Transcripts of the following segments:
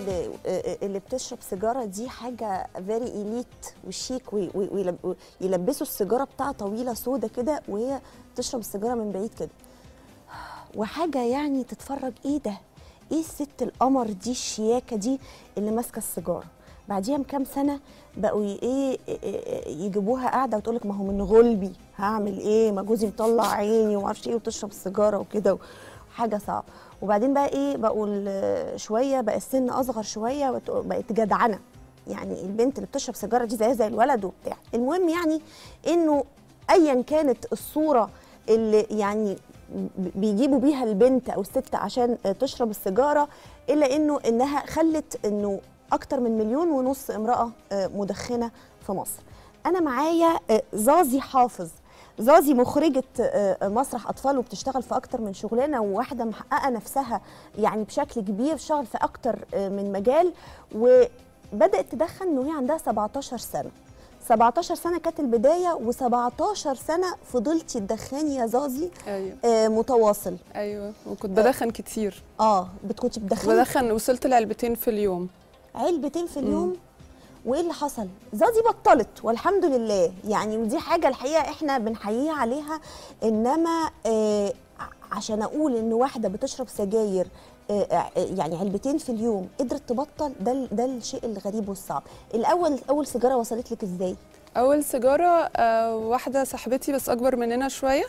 اللي اللي بتشرب سيجاره دي حاجه فيري اليت وشيك وي- وي- ويلب- ويلبسوا السيجاره بتاعها طويله سودا كده وهي تشرب السيجاره من بعيد كده وحاجه يعني تتفرج ايه ده ايه الست القمر دي الشياكه دي اللي ماسكه السيجاره بعديها بكام سنه بقوا ي- ايه إيه- إيه- يجيبوها قاعده وتقول لك ما هو من غلبي هعمل ايه ما جوزي مطلع عيني وما اعرفش ايه وتشرب سيجاره وكده حاجه صعبه وبعدين بقى ايه بقوا ال- شويه بقى السن اصغر شويه وت- بقت جدعنه يعني البنت اللي بتشرب سيجاره دي زي زي الولد وبتاع المهم يعني انه ايا كانت الصوره اللي يعني ب- بيجيبوا بيها البنت او الست عشان تشرب السيجاره الا انه انها خلت انه اكتر من مليون ونص امراه مدخنه في مصر انا معايا زازي حافظ زازي مخرجة آه، مسرح أطفال وبتشتغل في أكتر من شغلانة وواحدة محققة نفسها يعني بشكل كبير شغل في أكتر آه، من مجال وبدأت تدخن من وهي عندها 17 سنة 17 سنة كانت البداية و17 سنة فضلتي تدخني يا زازي ايوه آه، متواصل ايوه وكنت بدخن كتير اه كنت بتدخني بدخن وصلت لعلبتين في اليوم علبتين في اليوم وايه اللي حصل زازي بطلت والحمد لله يعني ودي حاجه الحقيقه احنا بنحييها عليها انما آه عشان اقول ان واحده بتشرب سجاير آه آه، يعني علبتين في اليوم قدرت تبطل ده ال- ده الشيء الغريب والصعب الاول اول سيجاره وصلت لك ازاي اول سيجاره آه واحده صاحبتي بس اكبر مننا شويه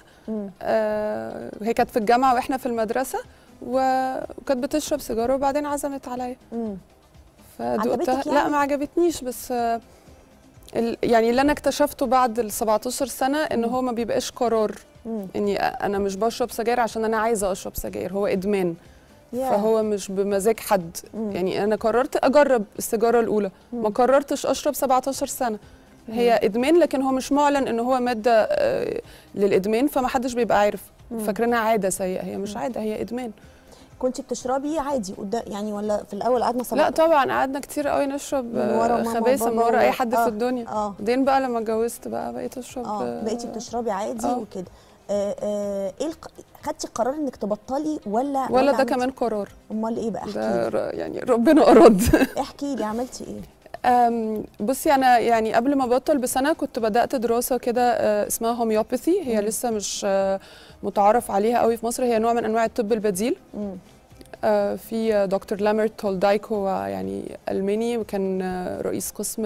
آه هي كانت في الجامعه واحنا في المدرسه و- وكانت بتشرب سيجاره وبعدين عزمت عليا مم. فدقتها عجبتك لا يعني؟ ما عجبتنيش بس آه ال- يعني اللي انا اكتشفته بعد ال 17 سنه ان هو ما بيبقاش قرار مم. اني انا مش بشرب سجاير عشان انا عايزه اشرب سجاير هو ادمان ياه. فهو مش بمزاج حد يعني انا قررت اجرب السيجاره الاولى ما قررتش اشرب 17 سنه هي ادمان لكن هو مش معلن ان هو ماده آه، للادمان فما حدش بيبقى عارف فاكرينها عاده سيئه هي مش عاده هي ادمان كنت بتشربي عادي قدام يعني ولا في الاول قعدنا لا 17 طبعا قعدنا كتير قوي نشرب من ورا آه، ماما خباثه من وبابا ورا اي و- حد آه، في الدنيا اه بعدين بقى لما اتجوزت بقى بقيت اشرب اه آه، بقيتي بتشربي عادي آه. وكده آه آه ايه الق... خدتي قرار انك تبطلي ولا ولا ده عملتي- كمان قرار امال ايه بقى ده احكي ر- يعني ربنا اراد لي احكي لي عملتي ايه أم، بصي انا يعني قبل ما ابطل بسنه كنت بدات دراسه كده آه، اسمها هوميوباثي هي لسه مش آه، متعارف عليها قوي في مصر هي نوع من انواع الطب البديل مم. آه، في آه، دكتور لامرت تولدايك هو يعني الماني وكان آه، رئيس قسم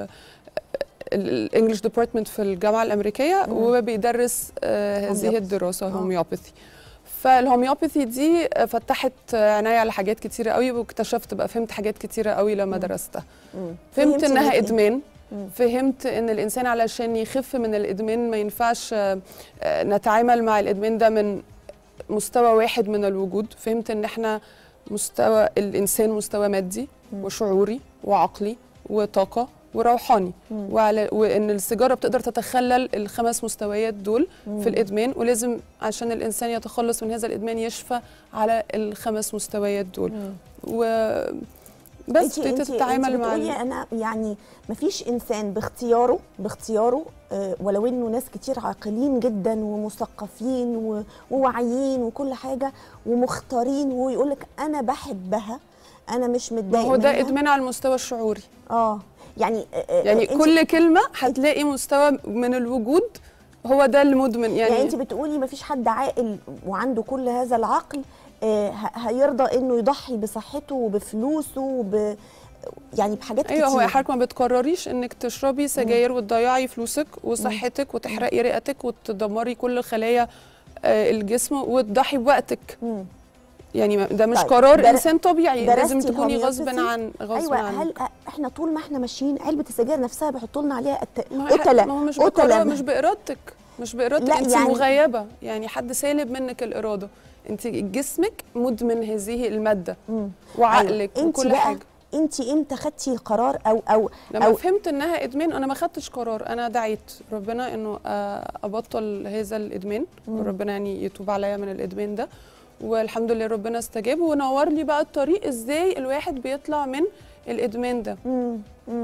الانجلش ديبارتمنت في الجامعه الامريكيه وبيدرس آه، هذه هوميوباثي. الدراسه آه. هوميوباثي فالهوميوباثي دي آه، فتحت عناية على حاجات كتيرة قوي واكتشفت بقى فهمت حاجات كتيرة قوي لما درستها مم. فهمت فهمتي انها إيه؟ ادمان مم. فهمت ان الانسان علشان يخف من الادمان ما ينفعش آه، آه، نتعامل مع الادمان ده من مستوى واحد من الوجود فهمت ان احنا مستوى الانسان مستوى مادي وشعوري وعقلي وطاقه وروحاني وعلى وان السيجاره بتقدر تتخلل الخمس مستويات دول في الادمان ولازم عشان الانسان يتخلص من هذا الادمان يشفى على الخمس مستويات دول و بس انتي- ابتديت انتي- تتعامل انتي مع بتقولي ال- انا يعني مفيش انسان باختياره باختياره آه، ولو انه ناس كتير عاقلين جدا ومثقفين و- وواعيين وكل حاجه ومختارين ويقول لك انا بحبها انا مش ما متضايق هو ده منها. ادمان على المستوى الشعوري اه يعني آه، آه، يعني انتي- كل كلمه هتلاقي مستوى من الوجود هو ده المدمن يعني, يعني, انت بتقولي مفيش حد عاقل وعنده كل هذا العقل آه، ه- هيرضى انه يضحي بصحته وبفلوسه وب يعني بحاجات ايوه هو كتير حضرتك ما بتقرريش انك تشربي سجاير وتضيعي فلوسك وصحتك وتحرقي رئتك وتدمري كل خلايا آه، الجسم وتضحي بوقتك مم. يعني ما- ده مش طيب، قرار در- انسان طبيعي لازم درستي تكوني غصب الهوميوباثي؟ عن غصب ايوه عنك هل احنا طول ما احنا ماشيين علبه السجاير نفسها بيحطوا لنا عليها الت- ما هو- قتله ما هو مش قتلة. بقرار مش بارادتك مش بارادتك لا، انت يعني- مغيبه يعني حد سالب منك الاراده انت جسمك مدمن هذه الماده مم. وعقلك أيوة. انت وكل بقى حاجه انت امتى خدتي القرار او او لما او فهمت انها ادمان انا ما خدتش قرار انا دعيت ربنا انه آه، ابطل هذا الادمان وربنا يعني يتوب عليا من الادمان ده والحمد لله ربنا استجاب ونور لي بقى الطريق ازاي الواحد بيطلع من الادمان ده مم. مم.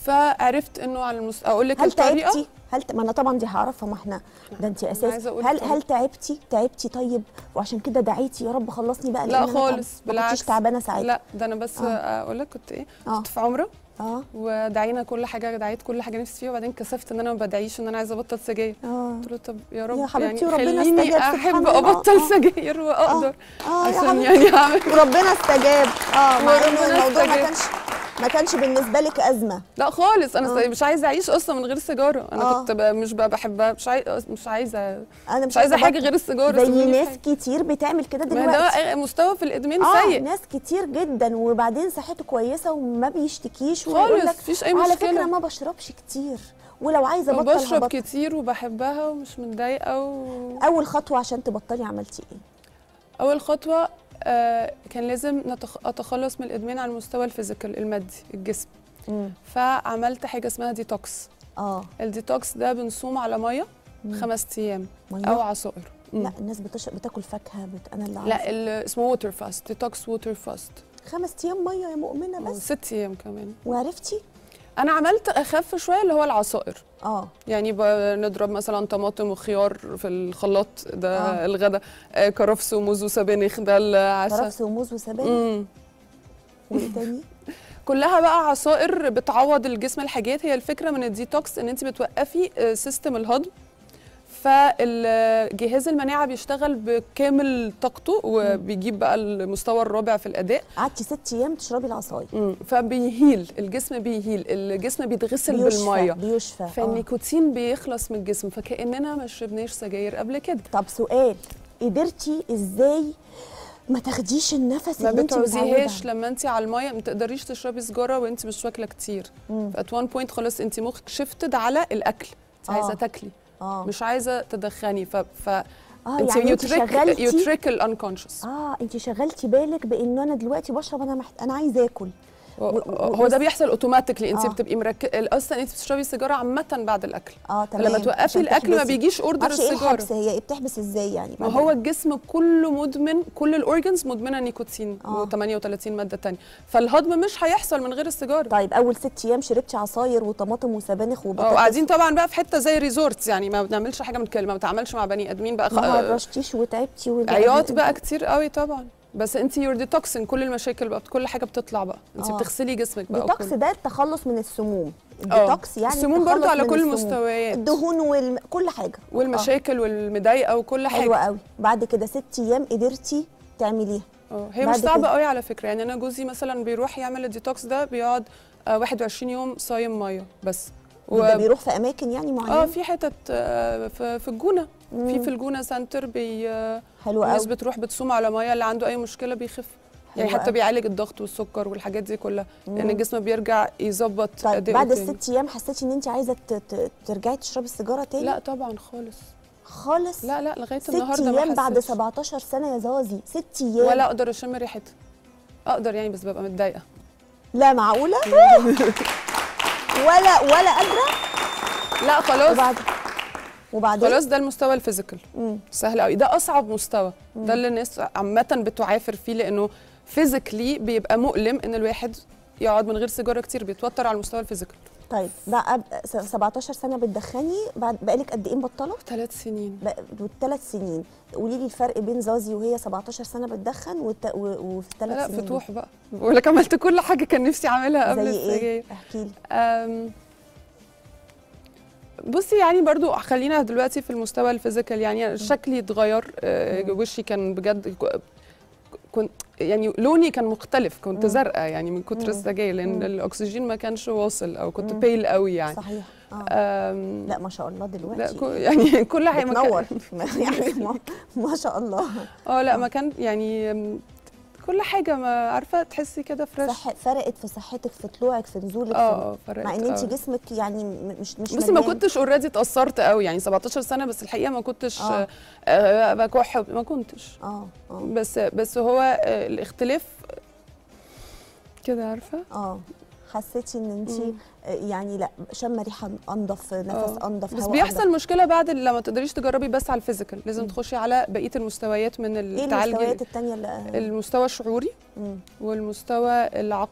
فعرفت انه على المس... اقول لك هل الطريقه تعبتي هل ت... ما انا طبعا دي هعرفها ما احنا ده انت عايزة اساس أقول هل الطريقة. هل تعبتي تعبتي طيب وعشان كده دعيتي يا رب خلصني بقى لا لأن أنا تعبت. خالص ما بالعكس كنتيش تعبانه ساعتها لا ده انا بس آه. اقول لك كنت ايه اه كنت في عمره اه ودعينا كل حاجه دعيت كل حاجه نفسي فيها وبعدين كسفت ان انا ما بدعيش ان انا عايزه ابطل سجاير اه قلت له طب يا رب يا حبيبتي يعني وربنا خليني استجاب، احب سبحان الله. ابطل آه. سجاير واقدر اه يا عشان حبيبتي يعني اعمل وربنا استجاب اه مع انه وربنا الموضوع ما استجاب. كانش ما كانش بالنسبه لك ازمه لا خالص انا آه. مش عايزه اعيش اصلا من غير سيجاره انا آه. كنت بقى مش بقى بحبها مش عايزه مش عايزه انا مش عايزه حاجه أبطل. غير السيجاره زي سيبوني في ناس حالي. كتير بتعمل كده ما دلوقتي ده مستوى في الادمان اه سيء ناس كتير جدا وبعدين صحته كويسه وما بيشتكيش ويقول خالص لك مفيش اي على مشكله فكره ما بشربش كتير ولو عايزه ابطل وبشرب هبطل كتير وبحبها ومش متضايقه و... اول خطوه عشان تبطلي عملتي ايه اول خطوه آه كان لازم نتخ... اتخلص من الادمان على المستوى الفيزيكال المادي الجسم مم. فعملت حاجه اسمها ديتوكس اه الديتوكس ده بنصوم على ميه مم. خمس ايام مية؟ او عصائر مم. لا الناس بتشرب بتاكل فاكهه بت... انا اللي لا عارفة. ال- اسمه ووتر فاست ديتوكس ووتر فاست خمس ايام ميه يا مؤمنه بس ست ايام كمان وعرفتي انا عملت اخف شويه اللي هو العصائر اه يعني بنضرب مثلا طماطم وخيار في الخلاط ده آه. آه. الغدا آه كرفس وموز وسبانخ ده العسل كرفس وموز وسبانخ مم. وايه تاني كلها بقى عصائر بتعوض الجسم الحاجات هي الفكره من الديتوكس ان انت بتوقفي آه، سيستم الهضم فالجهاز المناعه بيشتغل بكامل طاقته وبيجيب بقى المستوى الرابع في الاداء قعدتي ست ايام تشربي العصاير مم. فبيهيل الجسم بيهيل الجسم بيتغسل بيشفى بالميه بيشفى آه. فالنيكوتين بيخلص من الجسم فكاننا ما شربناش سجاير قبل كده طب سؤال قدرتي ازاي ما تاخديش النفس ما اللي انت بتعوزيهاش متعوده لما انت على الميه ما تقدريش تشربي سجاره وانت مش واكله كتير مم. فات وان بوينت خلاص انت مخك شفتد على الاكل انت آه. عايزه تاكلي اه مش عايزه تدخني ف, ف... اه انت يعني انت يوتريك شغلتي يوتريك الانكونشس اه انت شغلتي بالك بان انا دلوقتي بشرب انا محت... انا عايزه اكل و- هو ده بيحصل اوتوماتيكلي انت آه. بتبقي مركزه اصلا انت بتشربي سيجاره عامه بعد الاكل اه تمام لما توقفي عشان الاكل ما تحبسي. بيجيش اوردر معرفش ايه السيجاره الحبس هي بتحبس ازاي يعني ما بعد هو ما- الجسم كله مدمن كل الاورجنز مدمنه نيكوتين آه. و38 ماده تانية فالهضم مش هيحصل من غير السيجاره طيب اول ست ايام شربتي عصاير وطماطم وسبانخ اه وبطاطس وقاعدين طبعا بقى في حته زي ريزورتس يعني ما بنعملش حاجه متكلمه ما بتعاملش مع بني ادمين بقى خ... ما هرشتيش وتعبتي وبعد- عياط بقى كتير قوي طبعا بس انت يور ديتوكسين كل المشاكل بقى كل حاجه بتطلع بقى انت آه. بتغسلي جسمك بقى ديتوكس وكله. ده التخلص من السموم اه. الديتوكس يعني السموم برضو التخلص على من كل السموم. المستويات الدهون وال... كل حاجه والمشاكل والمضايقه وكل آه. حلوه حاجه قوي بعد كده ست ايام قدرتي تعمليها اه هي بعد مش صعبه كده. قوي على فكره يعني انا جوزي مثلا بيروح يعمل الديتوكس ده بيقعد آه 21 يوم صايم ميه بس ده بيروح في اماكن يعني معينه اه في حتت آه في في الجونه في في الجونه سنتر بي آه، حلوه الناس قوي بتصوم بتصوم على ميه اللي عنده اي مشكله بيخف يعني حلوة حتى أوي. بيعالج الضغط والسكر والحاجات دي كلها لان مم. الجسم بيرجع يظبط طيب أداؤه بعد تاني. الست ايام حسيتي ان انت عايزه ت... ت... ترجعي تشربي السيجاره تاني لا طبعا خالص خالص لا لا لغايه ست النهارده ما ايام بعد حسيتش. 17 سنه يا زازي ست ايام ولا اقدر اشم ريحتها اقدر يعني بس ببقى متضايقه لا معقوله ولا ولا قادره لا خلاص وبعد وبعدين خلاص ده المستوى الفيزيكال مم. سهل قوي ده اصعب مستوى ده اللي الناس عامه بتعافر فيه لانه فيزيكلي بيبقى مؤلم ان الواحد يقعد من غير سيجاره كتير بيتوتر على المستوى الفيزيكال طيب بقى ب- س- 17 سنه بتدخني بعد بقالك قد ايه مبطله؟ ثلاث سنين ثلاث سنين قولي لي الفرق بين زازي وهي 17 سنه بتدخن والت... و... وفي ثلاث لا سنين دول. فتوح بقى بقول لك عملت كل حاجه كان نفسي اعملها قبل زي ايه؟ السجاير احكي لي أم، بصي يعني برضو خلينا دلوقتي في المستوى الفيزيكال يعني شكلي اتغير آه، مم. وشي كان بجد ك- كنت يعني لوني كان مختلف كنت مم. زرقاء يعني من كتر مم. السجاير لان مم. الاكسجين ما كانش واصل او كنت مم. بيل قوي يعني صحيح اه أم، لا ما شاء الله لا دلوقتي كو- يعني كل حاجه ما بتنور كان- يعني ما, ما شاء الله اه لا ما كان يعني أم، كل حاجه ما عارفه تحسي كده فريش صح فرقت في صحتك في طلوعك في نزولك اه في... فرقت مع ان انت أوي. جسمك يعني م- مش مش بصي ما مليان. كنتش اوريدي اتاثرت قوي يعني 17 سنه بس الحقيقه ما كنتش آه. آه. آه بكح ما كنتش اه اه بس بس هو آه الاختلاف كده عارفه اه حسيتي ان انت مم. يعني لا شم ريحه انضف نفس آه. انضف بس هواء بيحصل أنضف. مشكله بعد لما ما تقدريش تجربي بس على الفيزيكال لازم مم. تخشي على بقيه المستويات من ايه التعالج المستويات الثانيه اللي المستوى الشعوري مم. والمستوى العقلي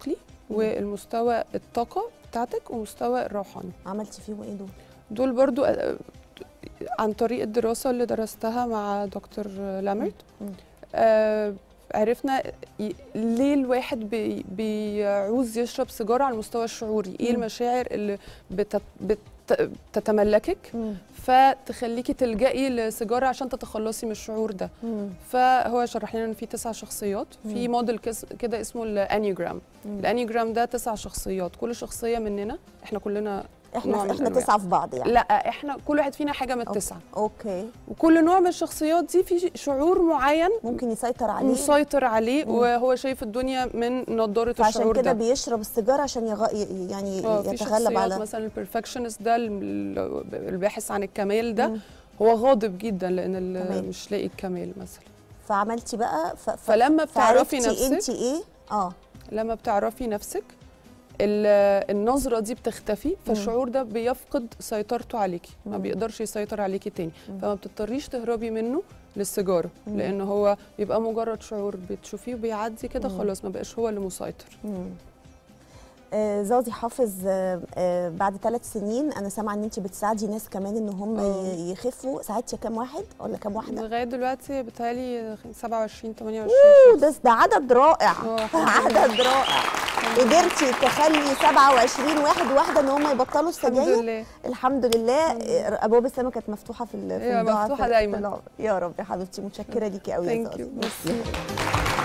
والمستوى الطاقه بتاعتك ومستوى الروحاني عملتي فيهم ايه دول دول برضو آه، عن طريق الدراسة اللي درستها مع دكتور لامرت مم. آه عرفنا ي- ليه الواحد بي بيعوز يشرب سيجارة على المستوى الشعوري ايه مم. المشاعر اللي بتت بت بتتملكك مم. فتخليكي تلجئي لسيجارة عشان تتخلصي من الشعور ده مم. فهو شرح لنا ان في تسع شخصيات في مم. موديل كس- كده اسمه الانيوجرام مم. الانيوجرام ده تسع شخصيات كل شخصية مننا احنا كلنا احنا نوع من احنا الأنواع. تسعه في بعض يعني لا احنا كل واحد فينا حاجه من أوكي. التسعه اوكي وكل نوع من الشخصيات دي في شعور معين ممكن يسيطر عليه مسيطر عليه مم. وهو شايف الدنيا من نضاره فعشان الشعور كده ده بيشرب السيجاره عشان يغ... ي- يعني اه في يتغلب شخصيات على مثلا البرفكشنست ده ال- الباحث عن الكمال ده مم. هو غاضب جدا لان ال- تمام. مش لاقي الكمال مثلا فعملتي بقى ف... ف... فلما بتعرفي فعرفتي نفسك انت ايه اه لما بتعرفي نفسك ال- النظره دي بتختفي فالشعور ده بيفقد سيطرته عليكي ما مم. بيقدرش يسيطر عليكي تاني مم. فما بتضطريش تهربي منه للسيجاره مم. لان هو بيبقى مجرد شعور بتشوفيه وبيعدي كده مم. خلاص ما بقاش هو اللي مسيطر مم. آه، زازي حافظ آه، آه، بعد ثلاث سنين انا سامعه ان انت بتساعدي ناس كمان ان هم آه. ي- يخفوا ساعدتي كام واحد ولا كام واحده لغايه دلوقتي بتهيألي 27 28 أوه، شخص ده ده عدد رائع اه الحمد لله. عدد رائع قدرتي تخلي 27 واحد واحده ان هم يبطلوا الحمد السجاير لله الحمد لله آه، ابواب السماء كانت مفتوحه في ال- في هي الدعاء مفتوحة في- دايماً. في العمر. يا رب يا حبيبتي متشكره ليكي قوي يا Thank زازي you. ميرسي.